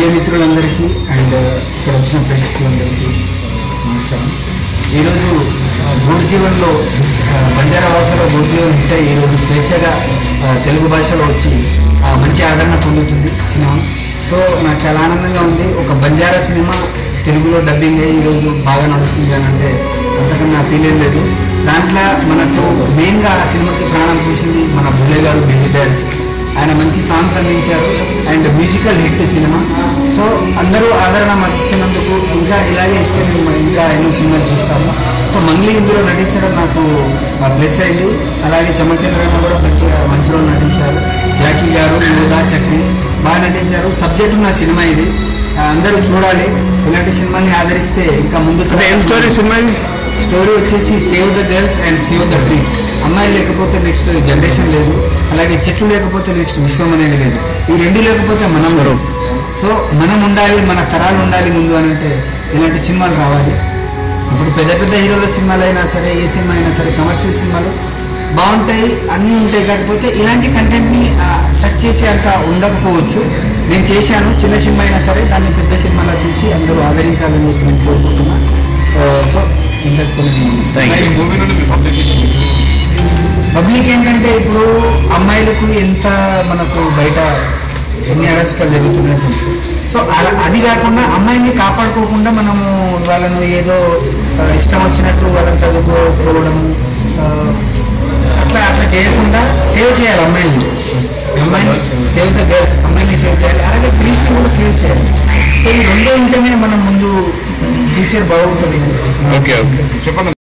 మిత్రులందరికీ అండ్ ఇక్కడ వచ్చిన ప్రేక్షకులందరికీ నమస్కారం ఈరోజు భూజీవన్లో బంజారా భాషలో భూజీవన్ హిట్ అయ్యి ఈరోజు స్వేచ్ఛగా ఆ, తెలుగు భాషలో వచ్చి ఆ, మంచి ఆదరణ పొందుతుంది సినిమా సో నాకు చాలా ఆనందంగా ఉంది ఒక బంజారా సినిమా తెలుగులో డబ్బింగ్ అయ్యి ఈరోజు బాగా నడుస్తుంది అని అంటే అంతకన్నా ఫీల్ ఏం లేదు దాంట్లో మనకు మెయిన్గా ఆ సినిమాకి ప్రాణం పూసింది మన బుల్లే గారు బిజీ డాడ్ ఆయన మంచి సాంగ్స్ అందించారు and musical hit cinema so అందరూ ఆదరణ మాకు ఇస్తున్నందుకు ఇంకా ఇలాగే ఇస్తే మేము ఇంకా ఎన్నో సినిమాలు తీస్తాము సో మంగ్లీ ఇందులో నటించడం నాకు ప్లస్ అయింది అలాగే చమచంద్రన్న కూడా మంచిగా మంచి రోజు నటించారు జాకీ గారు యోధా చక్రి బాగా నటించారు సబ్జెక్ట్ ఉన్న సినిమా ఇది ఆ, అందరూ చూడాలి ఇలాంటి సినిమాల్ని ఆదరిస్తే ఇంకా ముందు అంటే ఏం స్టోరీ సినిమా ఇది స్టోరీ వచ్చేసి save the girls and save the trees అమ్మాయిలు లేకపోతే నెక్స్ట్ జనరేషన్ లేదు అలాగే చెట్లు లేకపోతే నెక్స్ట్ విశ్వం అనేది లేదు ఈ రెండు లేకపోతే మనం లేవు సో మనం ఉండాలి మన తరాలు ఉండాలి ముందు అని అంటే ఇలాంటి సినిమాలు రావాలి ఇప్పుడు పెద్ద పెద్ద హీరోల సినిమాలు అయినా సరే ఏ సినిమా అయినా సరే కమర్షియల్ సినిమాలు బాగుంటాయి అన్నీ ఉంటాయి కాకపోతే ఇలాంటి కంటెంట్ని టచ్ చేసే అంత ఉండకపోవచ్చు నేను చేశాను చిన్న సినిమా అయినా సరే దాన్ని పెద్ద సినిమాలో చూసి అందరూ ఆదరించాలని చెప్పి నేను కోరుకుంటున్నా ఆ, సో ఇంతటితో నేను Thank you. మూవీ నుండి మీ పబ్లిక్ పబ్లిక్ ఏంటంటే ఇప్పుడు అమ్మాయిలకు ఎంత మనకు బయట ఎన్ని అరాచకాలు జరుగుతున్నాయో తెలుసు సో అలా అది కాకుండా అమ్మాయిల్ని కాపాడుకోకుండా మనము వాళ్ళను ఏదో ఆ, ఇష్టం వచ్చినట్టు వాళ్ళని చదువుకోకపోవడం ఆ, అట్లా అట్లా చేయకుండా సేవ్ చేయాలి అమ్మాయిల్ని అమ్మాయిని సేవ్ ద గర్ల్స్ అమ్మాయిని సేవ్ చేయాలి అలాగే ట్రీస్ని కూడా సేవ్ చేయాలి సో ఈ రెండో ఉంటేనే మనం ముందు ఫ్యూచర్ బాగుంటుంది అని నా ఓకే ఓకే ఉద్దేశం. చెప్పండి